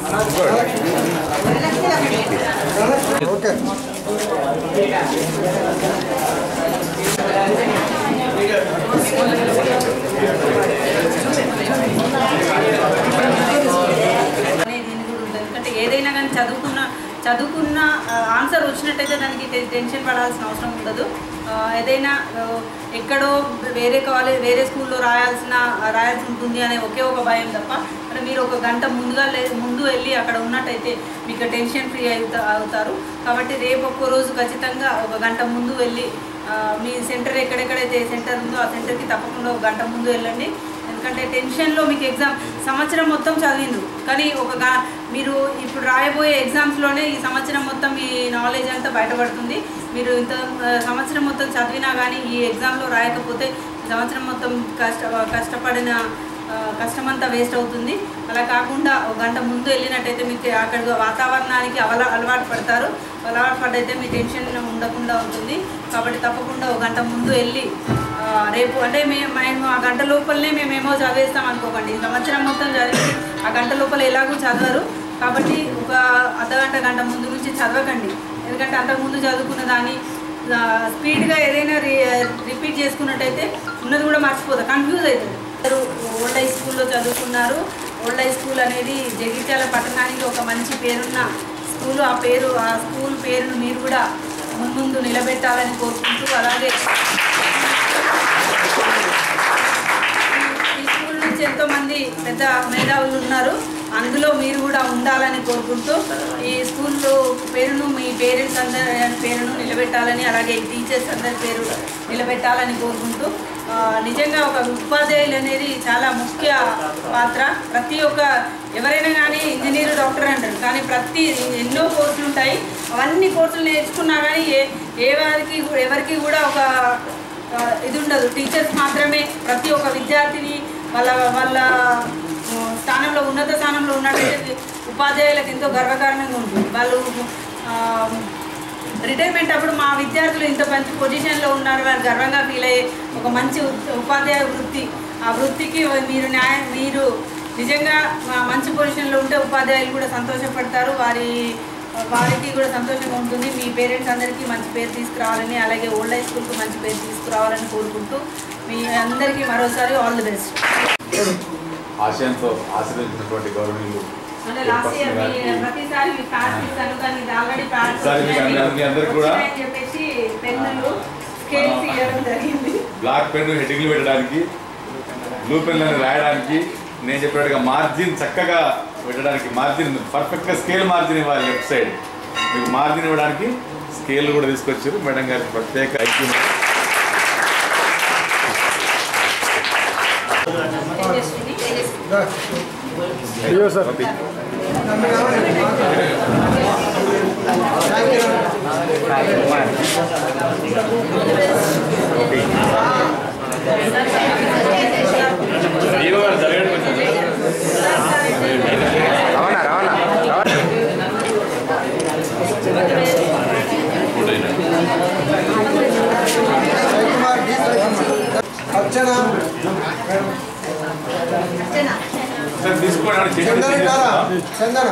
Okay అనేది దీని కూడా ఉంటుంది ఎందుకంటే ఏదైనా కానీ చదువుకున్న చదువుకున్న ఆన్సర్ వచ్చినట్టయితే దానికి టె- టెన్షన్ పడాల్సిన అవసరం ఉండదు ఆ, ఏదైనా ఆ, ఎక్కడో వేరే కాలేజ్ వేరే స్కూల్లో రాయాల్సిన రాయాల్సి ఉంటుంది అనే ఒకే ఒక భయం తప్ప అంటే మీరు ఒక గంట ముందుగా లే ముందు వెళ్ళి అక్కడ ఉన్నట్టయితే మీకు టెన్షన్ ఫ్రీ అవుతా అవుతారు కాబట్టి రేపు ఒక్క రోజు ఖచ్చితంగా ఒక గంట ముందు వెళ్ళి ఆ, మీ సెంటర్ ఎక్కడెక్కడైతే సెంటర్ ఉందో ఆ సెంటర్కి తప్పకుండా ఒక గంట ముందు వెళ్ళండి ఎందుకంటే టెన్షన్లో మీకు ఎగ్జామ్ సంవత్సరం మొత్తం చదివిండ్రు కానీ ఒక గా- మీరు ఇప్పుడు రాయబోయే ఎగ్జామ్స్లోనే ఈ సంవత్సరం మొత్తం మీ నాలెడ్జ్ అంతా బయటపడుతుంది మీరు ఇంత ఆ, సంవత్సరం మొత్తం చదివినా కానీ ఈ ఎగ్జామ్లో రాయకపోతే ఈ సంవత్సరం మొత్తం కష్ట కష్టపడిన ఆ, కష్టమంతా వేస్ట్ అవుతుంది అలా కాకుండా ఒక గంట ముందు వెళ్ళినట్టయితే మీకు అక్కడ వాతావరణానికి అవల అలవాటు పడతారు అలవాటు పడైతే మీ టెన్షన్ ఉండకుండా ఉంటుంది కాబట్టి తప్పకుండా ఒక గంట ముందు వెళ్ళి ఆ, రేపు అంటే మేము మేము ఆ గంట లోపలనే మేమేమో చదివేస్తాం అనుకోకండి ఈ సంవత్సరం మొత్తం చదివి ఆ గంట లోపల ఎలాగూ చదవరు కాబట్టి ఒక అర్ధగంట గంట ముందు నుంచి చదవకండి ఎందుకంటే అంతకుముందు చదువుకున్న దాన్ని ఆ, స్పీడ్గా ఏదైనా రి రిపీట్ చేసుకున్నట్టయితే ఉన్నది కూడా మర్చిపోతారు కన్ఫ్యూజ్ అవుతుంది అందరూ ఓల్డ్ హై స్కూల్లో చదువుకున్నారు ఓల్డ్ హై స్కూల్ అనేది జగిత్యాల పట్టణానికి ఒక మంచి పేరున్న స్కూల్ ఆ పేరు ఆ స్కూల్ పేరును మీరు కూడా ముందు నిలబెట్టాలని కోరుకుంటూ అలాగే ఈ స్కూల్ నుంచి ఎంతో మంది పెద్ద మేధావులు ఉన్నారు అందులో మీరు కూడా ఉండాలని కోరుకుంటూ ఈ స్కూల్లో పేరును మీ పేరెంట్స్ అందరి పేరును నిలబెట్టాలని అలాగే టీచర్స్ అందరి పేరు నిలబెట్టాలని కోరుకుంటూ ఆ, నిజంగా ఒక ఉపాధ్యాయులు అనేది చాలా ముఖ్య పాత్ర ప్రతి ఒక్క ఎవరైనా కానీ ఇంజనీర్ డాక్టర్ అంటారు కానీ ప్రతి ఎన్నో కోర్సులు ఉంటాయి అవన్నీ కోర్సులు నేర్చుకున్నా కానీ ఏ ఏ వారికి ఎవరికి కూడా ఒక ఆ, ఇది ఉండదు టీచర్స్ మాత్రమే ప్రతి ఒక్క విద్యార్థిని వాళ్ళ వాళ్ళ ఆ, స్థానంలో ఉన్నత స్థానంలో ఉన్నట్టయితే ఉపాధ్యాయులకు ఎంతో గర్వకారణంగా ఉంటుంది వాళ్ళు ఆ, రిటైర్మెంట్ అప్పుడు మా విద్యార్థులు ఇంత మంచి పొజిషన్లో ఉన్నారు వాళ్ళు గర్వంగా ఫీల్ అయ్యే ఒక మంచి ఉ- ఉపాధ్యాయ వృత్తి ఆ వృత్తికి మీరు న్యాయం మీరు నిజంగా మా మంచి పొజిషన్లో ఉంటే ఉపాధ్యాయులు కూడా సంతోషపడతారు వారి వారికి కూడా సంతోషంగా ఉంటుంది మీ పేరెంట్స్ అందరికీ మంచి పేరు తీసుకురావాలని అలాగే ఓల్డ్ హై స్కూల్కి మంచి పేరు తీసుకురావాలని కోరుకుంటూ మీ అందరికీ మరోసారి ఆల్ ది బెస్ట్ ఆశయంతో ఆశీర్వదించినటువంటి గౌరవనీయులు అంటే లాస్ట్ ఇయర్ మీ ప్రతిసారి మీ కార్డ్స్ ఇస్తాను కానీ ఇది ఆల్రెడీ కార్డ్స్ ఈసారి మీకు అందరి- మీ అందరికి కూడా అని చెప్పేసి పెన్నులు స్కేల్స్ ఇవ్వడం జరిగింది బ్లాక్ పెన్ హెడ్డింగ్లు పెట్టడానికి బ్లూ పెన్లను రాయడానికి నేను చెప్పినట్టుగా మార్జిన్ చక్కగా పెట్టడానికి మార్జిన్ పర్ఫెక్ట్గా స్కేల్ మార్జిన్ ఇవ్వాలి లెఫ్ట్ సైడ్ మీకు మార్జిన్ ఇవ్వడానికి స్కేల్ కూడా తీసుకొచ్చారు మేడం గారికి ప్రత్యేక ఐక్యం తేజస్విని అయ్యో సార్ రవాణా రవాణా రవాణా కుమార్ జీ అర్చన సార్ తీసుకోవడానికి చేతులు చందన కాదా చందన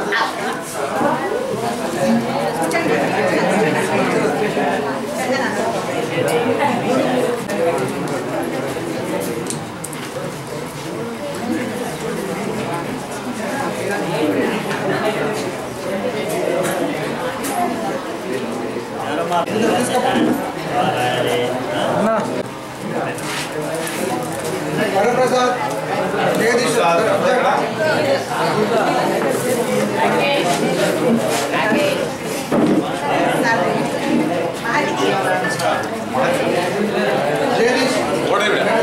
వరప్రసాద్ జగదీష్ జగదీష్ ఓడే మేడం.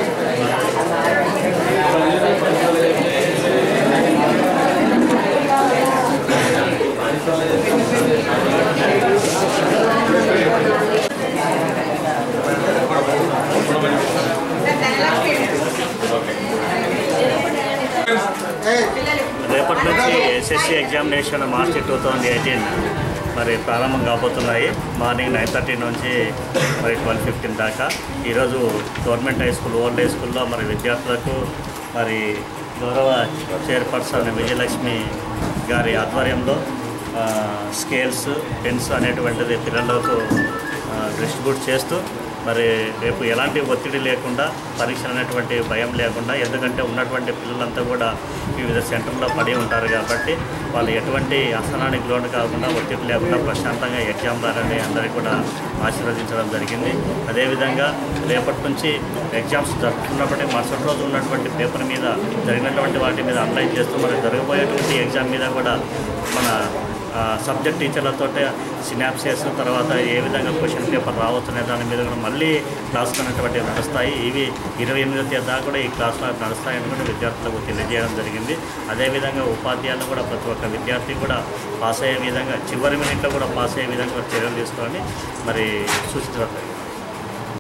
ఏయ్, రేపటి నుంచి SSC examination March two thousand eighteen మరి ప్రారంభం కాబోతున్నాయి మార్నింగ్ నైన్ థర్టీ నుంచి మరి ట్వెల్వ్ ఫిఫ్టీన్ దాకా ఈరోజు government high school old high స్కూల్లో మరి విద్యార్థులకు మరి గౌరవ చైర్పర్సన్ విజయలక్ష్మి గారి ఆధ్వర్యంలో ఆ, స్కేల్స్ పెన్స్ అనేటువంటిది పిల్లలకు ఆ, డిస్ట్రిబ్యూట్ చేస్తూ మరి రేపు ఎలాంటి ఒత్తిడి లేకుండా పరీక్షలు అనేటువంటి భయం లేకుండా ఎందుకంటే ఉన్నటువంటి పిల్లలంతా కూడా వివిధ సెంటర్లో పడి ఉంటారు కాబట్టి వాళ్ళు ఎటువంటి అసనానికి లోను కాకుండా ఒత్తిడి లేకుండా ప్రశాంతంగా ఎగ్జామ్ రాయాలని అందరికీ కూడా ఆశీర్వదించడం జరిగింది అదేవిధంగా రేపటి నుంచి ఎగ్జామ్స్ జరుపుకున్నప్పటికీ మరుసటి రోజు ఉన్నటువంటి పేపర్ మీద జరిగినటువంటి వాటి మీద అప్లై చేస్తూ మరి జరగబోయేటువంటి ఎగ్జామ్ మీద కూడా మన సబ్జెక్ట్ టీచర్లతో సినాప్సెస్ తర్వాత ఏ విధంగా క్వశ్చన్ పేపర్ రావచ్చు అనే దాని మీద కూడా మళ్ళీ క్లాసులు అనేటువంటివి నడుస్తాయి ఇవి ఇరవై ఎనిమిదో తేదీ దాకా కూడా ఈ క్లాసులు నడుస్తాయని కూడా విద్యార్థులకు తెలియజేయడం జరిగింది అదేవిధంగా ఉపాధ్యాయులు కూడా ప్రతి ఒక్క విద్యార్థి కూడా పాస్ అయ్యే విధంగా చివరి మినిట్లో కూడా పాస్ అయ్యే విధంగా చర్యలు తీసుకోవాలని మరి సూచించడం జరిగింది